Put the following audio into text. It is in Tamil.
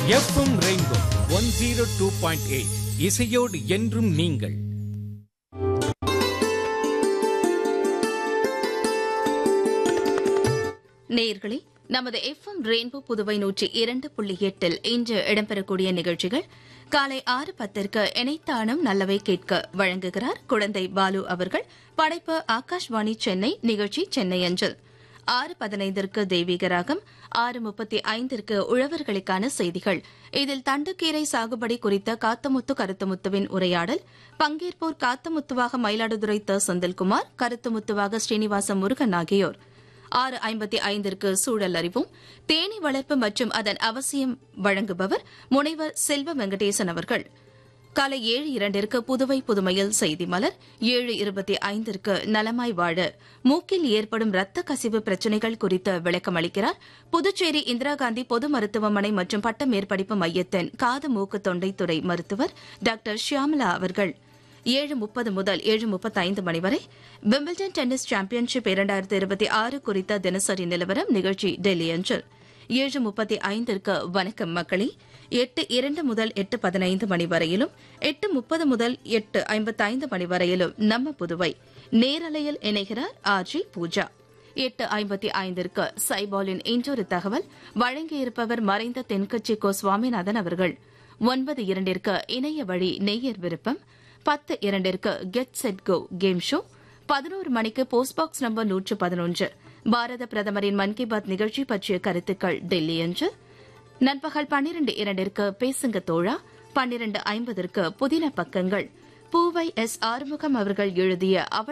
FM rainbow one zero two point eight இசையோடு என்றும் நீங்கள் நேயர்களே நமது எஃப்எம் ரெயின்போ புதுவை நூற்றி இரண்டு புள்ளி எட்டில் இன்று இடம்பெறக்கூடிய நிகழ்ச்சிகள் காலை ஆறு பத்திற்கு இணைத்தானம் நல்லவை கேட்க வழங்குகிறார் குழந்தை பாலு அவர்கள் படைப்பு ஆகாஷ்வாணி சென்னை நிகழ்ச்சி சென்னை அஞ்சல் ஆறு பதினைந்திற்கு தெய்வீக ராகம் ஆறு முப்பத்தி ஐந்திற்கு உழவர்களுக்கான செய்திகள் இதில் தண்டுக்கீரை சாகுபடி குறித்த காத்தமுத்து கருத்துமுத்துவின் உரையாடல் பங்கேற்போர் காத்தமுத்துவாக மயிலாடுதுறை த செந்தில்குமார் கருத்துமுத்துவாக ஸ்ரீனிவாச முருகன் ஆகியோர் ஆறு ஐம்பத்தி ஐந்திற்கு சூழல் அறிவும் தேனி வளர்ப்பு மற்றும் அதன் அவசியம் வழங்குபவர் முனைவர் செல்வ வெங்கடேசன் அவர்கள் காலை ஏழு இரண்டிற்கு புதுவை புதுமையில் செய்தி மலர் ஏழு இருபத்தி ஐந்திற்கு நலமாய் வாழ மூக்கில் ஏற்படும் ரத்த கசிவு பிரச்சினைகள் குறித்து விளக்கம் அளிக்கிறார் புதுச்சேரி இந்திரா காந்தி பொது மருத்துவமனை மற்றும் பட்ட மேற்படிப்பு மையத்தின் காது மூக்கு தொண்டைத்துறை மருத்துவர் டாக்டர் ஷியாமலா அவர்கள் ஏழு முப்பது முதல் ஏழு முப்பத்தைந்து மணி வரை விம்பிள்டன் டென்னிஸ் சாம்பியன்ஷிப் இரண்டாயிரத்து இருபத்தி ஆறு குறித்த தினசரி நிலவரம் நிகழ்ச்சி டெல்லி அஞ்சல் ஏழு முப்பத்தி ஐந்திற்கு வணக்கம் மக்களே எட்டு இரண்டு முதல் எட்டு பதினைந்து மணி வரையிலும் எட்டு முப்பது முதல் எட்டு ஐம்பத்தைந்து மணி வரையிலும் நம்ம புதுவை நேரலையில் இணைகிறார் ஆர்ஜி பூஜா எட்டு ஐம்பத்தி ஐந்திற்கு சைபாலின் இன்றொரு தகவல் வழங்கியிருப்பவர் மறைந்த தென்கட்சி கோ சுவாமிநாதன் அவர்கள் ஒன்பது இரண்டிற்கு இணைய வழி நெய்யர் விருப்பம் பத்து இரண்டிற்கு get set go game show பதினோரு மணிக்கு போஸ்ட் பாக்ஸ் நம்பர் நூற்று பதினொன்று பாரத பிரதமரின் மன் கி பாத் நிகழ்ச்சி பற்றிய கருத்துக்கள் டெல்லி என்று நண்பகல் பன்னிரண்டு இரண்டிற்கு பேசுங்க தோழா பன்னிரண்டு ஐம்பதற்கு புதின பக்கங்கள் பூவை எஸ் ஆறுமுகம் அவர்கள் எழுதிய அவள்